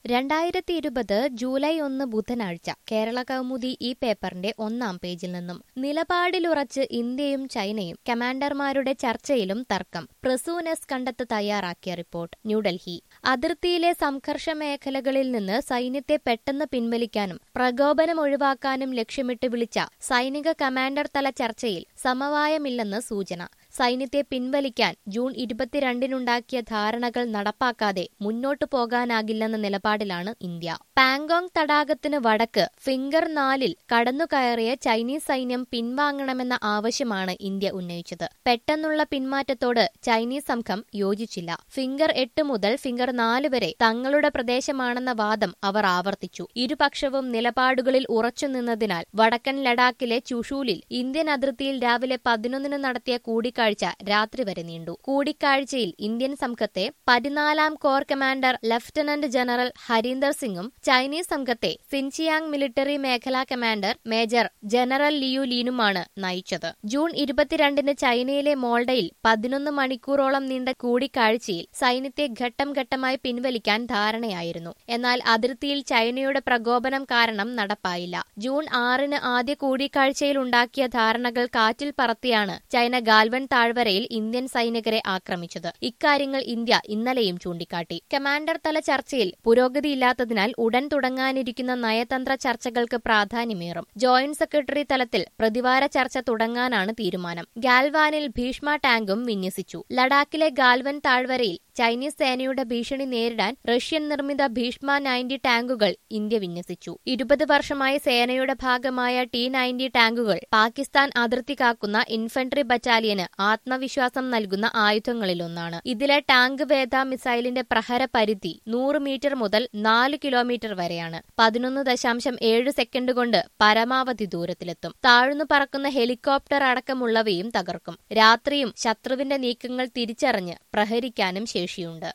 രണ്ടായിരത്തി ഇരുപത് ജൂലൈ ഒന്ന് ബുധനാഴ്ച കേരള കൗമുദി ഈ പേപ്പറിന്റെ ഒന്നാം പേജിൽ നിന്നും നിലപാടിലുറച്ച് ഇന്ത്യയും ചൈനയും കമാൻഡർമാരുടെ ചർച്ചയിലും തർക്കം പ്രസൂനസ് കണ്ടെത്ത് തയ്യാറാക്കിയ റിപ്പോർട്ട് ന്യൂഡൽഹി അതിർത്തിയിലെ സംഘർഷ മേഖലകളിൽ നിന്ന് സൈന്യത്തെ പെട്ടെന്ന് പിൻവലിക്കാനും പ്രകോപനം ഒഴിവാക്കാനും ലക്ഷ്യമിട്ട് വിളിച്ച സൈനിക കമാൻഡർ തല ചർച്ചയിൽ സമവായമില്ലെന്ന് സൂചന സൈന്യത്തെ പിൻവലിക്കാൻ ജൂൺ ഇരുപത്തിരണ്ടിനുണ്ടാക്കിയ ധാരണകൾ നടപ്പാക്കാതെ മുന്നോട്ടു പോകാനാകില്ലെന്ന നിലപാടിലാണ് ഇന്ത്യ പാങ്കോങ് തടാകത്തിന് വടക്ക് ഫിംഗർ നാലിൽ കടന്നുകയറിയ ചൈനീസ് സൈന്യം പിൻവാങ്ങണമെന്ന ആവശ്യമാണ് ഇന്ത്യ ഉന്നയിച്ചത് പെട്ടെന്നുള്ള പിന്മാറ്റത്തോട് ചൈനീസ് സംഘം യോജിച്ചില്ല ഫിംഗർ എട്ട് മുതൽ ഫിംഗർ നാല് വരെ തങ്ങളുടെ പ്രദേശമാണെന്ന വാദം അവർ ആവർത്തിച്ചു ഇരുപക്ഷവും നിലപാടുകളിൽ ഉറച്ചുനിന്നതിനാൽ വടക്കൻ ലഡാക്കിലെ ചുഷൂലിൽ ഇന്ത്യൻ അതിർത്തിയിൽ രാവിലെ പതിനൊന്നിന് നടത്തിയ കൂടിക്കാഴ്ച രാത്രി വരെ നീണ്ടു കൂടിക്കാഴ്ചയിൽ ഇന്ത്യൻ സംഘത്തെ പതിനാലാം corps commander lieutenant general Harinder സിംഗും ചൈനീസ് സംഘത്തെ സിൻചിയാങ് മിലിറ്ററി മേഖലാ കമാൻഡർ മേജർ ജനറൽ ലിയു ലീനുമാണ് നയിച്ചത് ജൂൺ ഇരുപത്തിരണ്ടിന് ചൈനയിലെ മോൾഡയിൽ പതിനൊന്ന് മണിക്കൂറോളം നീണ്ട കൂടിക്കാഴ്ചയിൽ സൈന്യത്തെ ഘട്ടം ഘട്ടമായി പിൻവലിക്കാൻ ധാരണയായിരുന്നു എന്നാൽ അതിർത്തിയിൽ ചൈനയുടെ പ്രകോപനം കാരണം നടപ്പായില്ല ജൂൺ ആറിന് ആദ്യ കൂടിക്കാഴ്ചയിൽ ഉണ്ടാക്കിയ ധാരണകൾ കാറ്റിൽ പറത്തിയാണ് ചൈന ഗാൽവൻ താഴ്വരയിൽ ഇന്ത്യൻ സൈനികരെ ആക്രമിച്ചത് ഇക്കാര്യങ്ങൾ ഇന്ത്യ ഇന്നലെയും ചൂണ്ടിക്കാട്ടി കമാൻഡർ തല ചർച്ചയിൽ പുരോഗതിയില്ലാത്തതിനാൽ ഉടൻ തുടങ്ങാനിരിക്കുന്ന നയതന്ത്ര ചർച്ചകൾക്ക് പ്രാധാന്യമേറും ജോയിന്റ് സെക്രട്ടറി തലത്തിൽ പ്രതിവാര ചർച്ച തുടങ്ങാനാണ് തീരുമാനം ഗാൽവാനിൽ ഭീഷ്മ ടാങ്കും വിന്യസിച്ചു ലഡാക്കിലെ ഗാൽവൻ താഴ്വരയിൽ ചൈനീസ് സേനയുടെ ഭീഷണി നേരിടാൻ റഷ്യൻ നിർമ്മിത ഭീഷ്മ നയൻറ്റി ടാങ്കുകൾ ഇന്ത്യ വിന്യസിച്ചു ഇരുപത് വർഷമായി സേനയുടെ ഭാഗമായ ടി നയൻറ്റി ടാങ്കുകൾ പാകിസ്ഥാൻ അതിർത്തി കാക്കുന്ന ഇൻഫൻട്രി ബറ്റാലിയന് ആത്മവിശ്വാസം നൽകുന്ന ആയുധങ്ങളിലൊന്നാണ് ഇതിലെ ടാങ്ക് വേദ മിസൈലിന്റെ പ്രഹര പരിധി നൂറ് മീറ്റർ മുതൽ നാല് കിലോമീറ്റർ വരെയാണ് പതിനൊന്ന് ദശാംശം ഏഴ് സെക്കൻഡ് കൊണ്ട് പരമാവധി ദൂരത്തിലെത്തും താഴ്ന്നു പറക്കുന്ന ഹെലികോപ്റ്റർ അടക്കമുള്ളവയും തകർക്കും രാത്രിയും ശത്രുവിന്റെ നീക്കങ്ങൾ തിരിച്ചറിഞ്ഞ് പ്രഹരിക്കാനും ശേഷിയുണ്ട്